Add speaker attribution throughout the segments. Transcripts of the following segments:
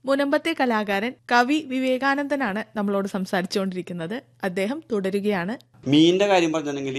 Speaker 1: മുനമ്പത്തെ കലാകാരൻ കവി വിവേകാനന്ദനാണ് നമ്മളോട് സംസാരിച്ചുകൊണ്ടിരിക്കുന്നത് അദ്ദേഹം തുടരുകയാണ്
Speaker 2: മീനിന്റെ കാര്യം പറഞ്ഞിട്ടുണ്ടെങ്കിൽ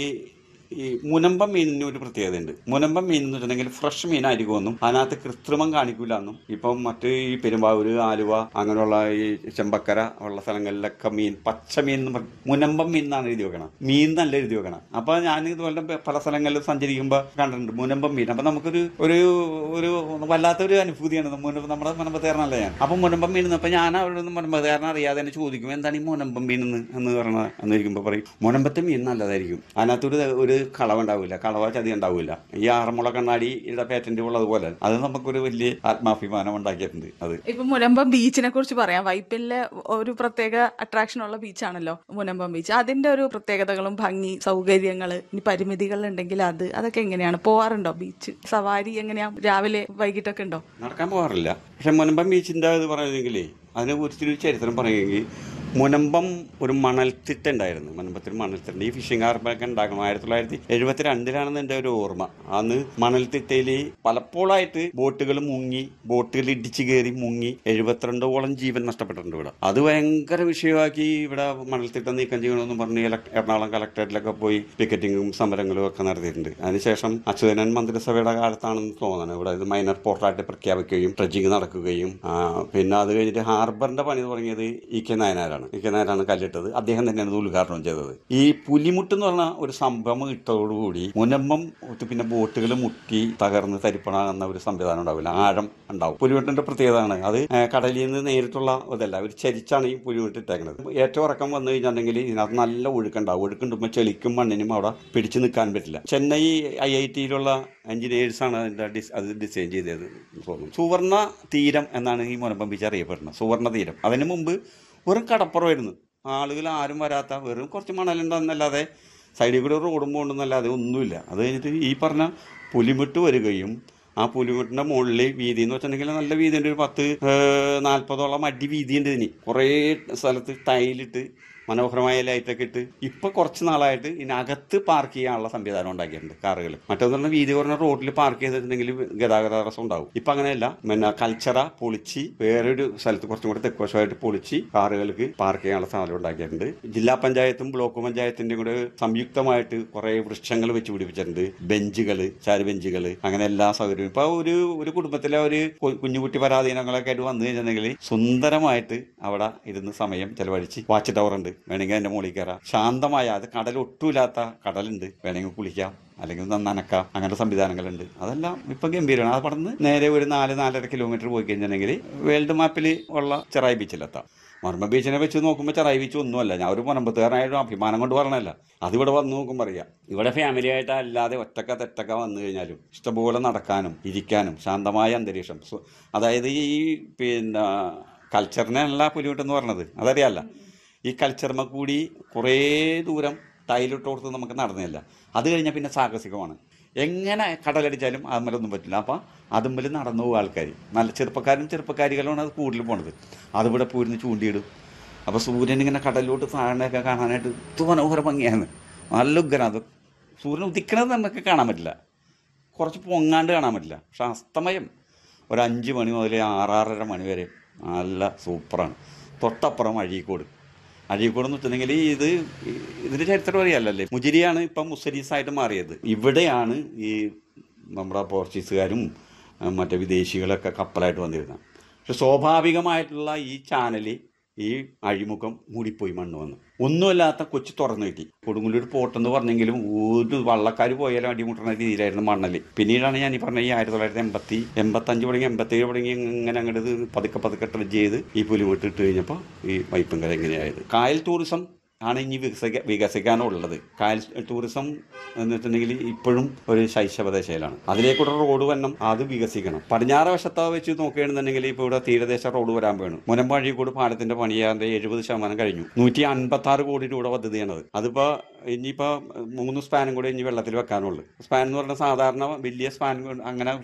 Speaker 2: ഈ മുനമ്പം മീനിന് ഒരു പ്രത്യേകതയുണ്ട് മുനമ്പം മീൻ എന്ന് വെച്ചിട്ടുണ്ടെങ്കിൽ ഫ്രഷ് മീനായിരിക്കുമെന്നും അതിനകത്ത് കൃത്രിമം കാണിക്കില്ല എന്നും ഇപ്പം മറ്റ് ഈ പെരുമ്പാവൂര് ആലുവ അങ്ങനെയുള്ള ഈ ചെമ്പക്കര ഉള്ള സ്ഥലങ്ങളിലൊക്കെ മീൻ പച്ച മീൻ എന്ന് പറയും മുനമ്പം മീൻ എന്നാണ് എഴുതി വെക്കണം മീൻ നല്ല എഴുതി വെക്കണം അപ്പൊ ഞാൻ ഇതുപോലെ പല സ്ഥലങ്ങളിൽ സഞ്ചരിക്കുമ്പോൾ കണ്ടിട്ടുണ്ട് മുനമ്പം മീൻ അപ്പൊ നമുക്കൊരു ഒരു ഒരു വല്ലാത്തൊരു അനുഭൂതിയാണ് മുനമ്പ് നമ്മുടെ മുനമ്പത്തേരനല്ല ഞാൻ അപ്പൊ മുനമ്പം മീൻ അപ്പൊ ഞാൻ അവരുടെ നിന്ന് മുനമ്പത്തേരനെ അറിയാതെ തന്നെ ചോദിക്കും എന്താണ് ഈ മുനമ്പം മീൻ എന്ന് എന്ന് പറഞ്ഞ എന്നിരിക്കുമ്പോൾ പറയും മുനമ്പത്തെ മീൻ നല്ലതായിരിക്കും അതിനകത്തൊരു ഒരു കളവ് ഉണ്ടാവില്ല കളവ ചതി ഉണ്ടാവില്ല ഈ ആറന്മുള കണ്ണാടിയുടെ പേറ്റന്റ് ഉള്ളതുപോലെ അത് നമുക്കൊരു വലിയ ആത്മാഭിമാനം ഉണ്ടാക്കിയിട്ടുണ്ട് അത്
Speaker 1: ഇപ്പൊ മുനമ്പം ബീച്ചിനെ കുറിച്ച് പറയാം വൈപ്പിലെ ഒരു പ്രത്യേക അട്രാക്ഷൻ ഉള്ള ബീച്ചാണല്ലോ മുനമ്പം ബീച്ച് അതിന്റെ ഒരു പ്രത്യേകതകളും ഭംഗി സൗകര്യങ്ങള് ഇനി പരിമിതികൾ ഉണ്ടെങ്കിൽ അത് അതൊക്കെ എങ്ങനെയാണ് പോവാറുണ്ടോ ബീച്ച് സവാരി എങ്ങനെയാ രാവിലെ വൈകിട്ടൊക്കെ ഉണ്ടോ
Speaker 2: നടക്കാൻ പോകാറില്ല പക്ഷെ മുനമ്പം ബീച്ചിന്റെ ഇത് പറയുന്നെങ്കിലേ അതിനെ കുറിച്ചൊരു ചരിത്രം പറയുമെങ്കിൽ മുനമ്പം ഒരു മണൽത്തിട്ട ഉണ്ടായിരുന്നു മുനമ്പത്തിൽ മണൽത്തിട്ട ഈ ഫിഷിംഗ് ഹാർബറൊക്കെ ഉണ്ടാക്കണം ആയിരത്തി തൊള്ളായിരത്തി എഴുപത്തി രണ്ടിലാണെന്ന് എൻ്റെ ഒരു ഓർമ്മ അന്ന് മണൽത്തിട്ടയിൽ പലപ്പോഴായിട്ട് ബോട്ടുകൾ മുങ്ങി ബോട്ടുകൾ ഇടിച്ചു കയറി മുങ്ങി എഴുപത്തിരണ്ടോളം ജീവൻ നഷ്ടപ്പെട്ടിട്ടുണ്ട് ഇവിടെ അത് ഭയങ്കര വിഷയമാക്കി ഇവിടെ മണൽത്തിട്ട നീക്കം ചെയ്യണമെന്ന് പറഞ്ഞ് ഇലക്ട്- എറണാകുളം കളക്ടറേറ്റിലൊക്കെ പോയി പിക്കറ്റിങ്ങും സമരങ്ങളും ഒക്കെ നടത്തിയിട്ടുണ്ട് അതിനുശേഷം അച്യുതനൻ മന്ത്രിസഭയുടെ കാലത്താണെന്ന് തോന്നുന്നത് ഇവിടെ ഇത് മൈനർ പോർട്ടായിട്ട് പ്രഖ്യാപിക്കുകയും ട്രഡ്ജിങ് നടക്കുകയും ആ, പിന്നെ അത് കഴിഞ്ഞിട്ട് ഹാർബറിന്റെ പണി തുടങ്ങിയത് ഇ കെ നായനാരാണ് ഇ കെ നായനാണ് കല്ലിട്ടത് അദ്ദേഹം തന്നെയാണ് ഇത് ഉദ്ഘാടനം ചെയ്തത് ഈ പുലിമുട്ട് എന്ന് പറഞ്ഞ ഒരു സംഭവം ഇട്ടതോടുകൂടി മുനമ്പം പിന്നെ ബോട്ടുകൾ മുട്ടി തകർന്ന് തരിപ്പണാകുന്ന ഒരു സംവിധാനം ഉണ്ടാവില്ല ആഴം ഉണ്ടാവും പുലിമുട്ടിന്റെ പ്രത്യേകതയാണ് അത് ഏ, കടലിൽ നിന്ന് നേരിട്ടുള്ള ഇതല്ല ഒരു ചരിച്ചാണ് ഈ പുലിമുട്ട് ഇട്ടേക്കുന്നത് ഏറ്റവും ഇറക്കം വന്നു കഴിഞ്ഞിട്ടുണ്ടെങ്കിൽ ഇതിനകത്ത് നല്ല ഒഴുക്കുണ്ടാവും ഒഴുക്കുണ്ടുമ്പോൾ ചെളിക്കും മണ്ണിനും അവിടെ പിടിച്ചു നിൽക്കാൻ പറ്റില്ല ചെന്നൈ ഐ ഐ ടിയിലുള്ള എഞ്ചിനീയേഴ്സാണ് അതിന്റെ ഡിസ് അത് ഡിസൈൻ ചെയ്തത് എന്ന് തോന്നുന്നു സുവർണ തീരം എന്നാണ് ഈ മുനമ്പം ബീച്ച് അറിയപ്പെടുന്നത് സുവർണ തീരം അതിന് മുമ്പ് വെറും കടപ്പുറമായിരുന്നു ആളുകൾ ആരും വരാത്ത വെറും കുറച്ച് മണലുണ്ടെന്നല്ലാതെ സൈഡിൽ കൂടെ ഒരു റോഡും പോകണ്ടെന്നല്ലാതെ ഒന്നുമില്ല അത് കഴിഞ്ഞിട്ട് ഈ പറഞ്ഞ പുലിമുട്ട് വരികയും ആ പുലിമുട്ടിന്റെ മുകളിൽ വീതി എന്ന് വെച്ചിട്ടുണ്ടെങ്കിൽ നല്ല വീതിയുണ്ട് ഒരു പത്ത് ഏഹ്, നാൽപ്പതോളം അടി വീതിയുണ്ട് ഇതിന് കുറേ സ്ഥലത്ത് ടൈലിട്ട് മനോഹരമായ ലൈറ്റൊക്കെ ഇട്ട് ഇപ്പൊ കുറച്ച് നാളായിട്ട് ഇതിനകത്ത് പാർക്ക് ചെയ്യാനുള്ള സംവിധാനം ഉണ്ടാക്കിയിട്ടുണ്ട് കാറുകൾ മറ്റൊന്ന് പറഞ്ഞാൽ വീതി കുറഞ്ഞ റോഡിൽ പാർക്ക് ചെയ്തിട്ടുണ്ടെങ്കിൽ ഗതാഗത തടസ്സം ഉണ്ടാവും ഇപ്പൊ അങ്ങനെയല്ല പിന്നെ കൽച്ചറ പൊളിച്ച് വേറൊരു സ്ഥലത്ത് കുറച്ചും കൂടെ തെക്കുവശമായിട്ട് പൊളിച്ച് കാറുകൾക്ക് പാർക്ക് ചെയ്യാനുള്ള സാധനം ഉണ്ടാക്കിയിട്ടുണ്ട് ജില്ലാ പഞ്ചായത്തും ബ്ലോക്ക് പഞ്ചായത്തിന്റെയും കൂടെ സംയുക്തമായിട്ട് കുറെ വൃക്ഷങ്ങൾ വെച്ച് പിടിപ്പിച്ചിട്ടുണ്ട് ബെഞ്ചുകള് ചാരുബെഞ്ചുകള് അങ്ങനെ എല്ലാ സൗകര്യവും ഇപ്പൊ ഒരു ഒരു കുടുംബത്തിലെ ഒരു കു- കുഞ്ഞുകുട്ടി പരാധീനങ്ങളൊക്കെ ആയിട്ട് വന്നു കഴിഞ്ഞിട്ടുണ്ടെങ്കിൽ സുന്ദരമായിട്ട് അവിടെ ഇരുന്ന് സമയം ചെലവഴിച്ച് വാച്ച് ടവർ ഉണ്ട് വേണമെങ്കിൽ അതിന്റെ മുകളിൽ കയറാം ശാന്തമായ അത് കടൽ ഒട്ടുമില്ലാത്ത കടലുണ്ട് വേണമെങ്കിൽ കുളിക്കാം അല്ലെങ്കിൽ ന- നനക്കാം അങ്ങനത്തെ സംവിധാനങ്ങളുണ്ട് അതെല്ലാം ഇപ്പൊ ഗംഭീരമാണ് അത് പടന്ന് നേരെ ഒരു നാല് നാലര കിലോമീറ്റർ പോയി കഴിഞ്ഞിട്ടുണ്ടെങ്കിൽ വേൾഡ് മാപ്പിൽ ഉള്ള ചെറായി ബീച്ചിലെത്താം മർമ്മ ബീച്ചിനെ വെച്ച് നോക്കുമ്പോൾ ചെറായി ബീച്ച് ഒന്നുമല്ല ഞാൻ ഒരു മുനമ്പത്തുകാരനായിട്ട് അഭിമാനം കൊണ്ട് പറഞ്ഞല്ല അതിവിടെ വന്ന് നോക്കുമ്പോൾ അറിയാം ഇവിടെ ഫാമിലി ആയിട്ട് അല്ലാതെ ഒറ്റക്ക തെറ്റക്ക വന്നു കഴിഞ്ഞാലും ഇഷ്ടംപോലെ നടക്കാനും ഇരിക്കാനും ശാന്തമായ അന്തരീക്ഷം സു- അതായത് ഈ പിന്നെ കൾച്ചറിനല്ല പുലിമുട്ടെന്ന് പറഞ്ഞത് അതറിയാല്ല ഈ കൾച്ചർമ കൂടി കുറേ ദൂരം ടൈലിട്ട് കൊടുത്ത് നമുക്ക് നടന്നില്ല അത് കഴിഞ്ഞാൽ പിന്നെ സാഹസികമാണ് എങ്ങനെ കടലടിച്ചാലും അതുമ്മലൊന്നും പറ്റില്ല അപ്പം അതുമ്മൽ നടന്നു പോകും ആൾക്കാർ നല്ല ചെറുപ്പക്കാരും ചെറുപ്പക്കാരികളുമാണ് അത് കൂടുതൽ പോണത് അതിവിടെ പോയിരുന്ന് ചൂണ്ടിയിടും അപ്പോൾ സൂര്യൻ ഇങ്ങനെ കടലിലോട്ട് താഴെയൊക്കെ കാണാനായിട്ട് ഇത് മനോഹര ഭംഗിയാണ് നല്ല ഉഗ്രം അത് സൂര്യൻ ഉദിക്കണത് നമുക്ക് കാണാൻ പറ്റില്ല കുറച്ച് പൊങ്ങാണ്ട് കാണാൻ പറ്റില്ല പക്ഷെ അസ്തമയം ഒരു അഞ്ച് മണി മുതൽ ആറാറര മണി വരെ നല്ല സൂപ്പറാണ് തൊട്ടപ്പുറം അഴീക്കോട് അഴീക്കോട് എന്ന് വെച്ചിട്ടുണ്ടെങ്കിൽ ഇത് ഇതിന്റെ ചരിത്രം അറിയാലല്ലേ മുജിരിയാണ് ഇപ്പം മുസരീസായിട്ട് മാറിയത് ഇവിടെയാണ് ഈ നമ്മുടെ പോർച്ചുഗീസുകാരും ആ, മറ്റേ വിദേശികളൊക്കെ കപ്പലായിട്ട് വന്നിരുന്നത് പക്ഷെ സ്വാഭാവികമായിട്ടുള്ള ഈ ചാനൽ ഈ അഴിമുഖം മൂടിപ്പോയി മണ്ണ് വന്ന് ഒന്നുമല്ലാത്ത കൊച്ചു തുറന്നു കിട്ടി കൊടുങ്ങല്ലൂർ പോട്ടെന്ന് പറഞ്ഞെങ്കിലും ഒരു വള്ളക്കാർ പോയാലും അടിമുട്ടുന്ന രീതിയിലായിരുന്നു മണ്ണല് പിന്നീടാണ് ഞാൻ ഈ പറഞ്ഞ ഈ ആയിരത്തി തൊള്ളായിരത്തി എൺപത്തി എൺപത്തഞ്ച് തുടങ്ങി എൺപത്തേഴ് തുടങ്ങി ഇങ്ങനെ അങ്ങോട്ട് ഇത് പതുക്കെ പതുക്കെ ട്രെഡ് ചെയ്ത് ഈ പുലിമുട്ട് ഇട്ട് കഴിഞ്ഞപ്പോൾ ഈ വൈപ്പങ്കര എങ്ങനെയായത് കായൽ ടൂറിസം ആണ് ഇനി വികസിക്ക വികസിക്കാനുള്ളത് കായൽ ടൂറിസം എന്ന് വെച്ചിട്ടുണ്ടെങ്കിൽ ഇപ്പോഴും ഒരു ശൈശവദശയിലാണ് അതിലേക്കൂടെ റോഡ് വരണം അത് വികസിക്കണം പടിഞ്ഞാറ് വശത്ത് വെച്ച് നോക്കുകയാണെന്നുണ്ടെങ്കിൽ ഇപ്പോൾ ഇവിടെ തീരദേശ റോഡ് വരാൻ വേണം മുനമ്പാഴി കൂടി പാലത്തിന്റെ പണിയാന്റെ എഴുപത് ശതമാനം കഴിഞ്ഞു നൂറ്റി അൻപത്തി ആറ് കോടി രൂപ പദ്ധതിയാണത് അതിപ്പോ ഇനിയിപ്പോ മൂന്ന് സ്പാനും കൂടി ഇനി വെള്ളത്തിൽ വെക്കാനുള്ളൂ സ്പാൻ എന്ന് പറഞ്ഞാൽ സാധാരണ വലിയ സ്പാൻ അങ്ങനെ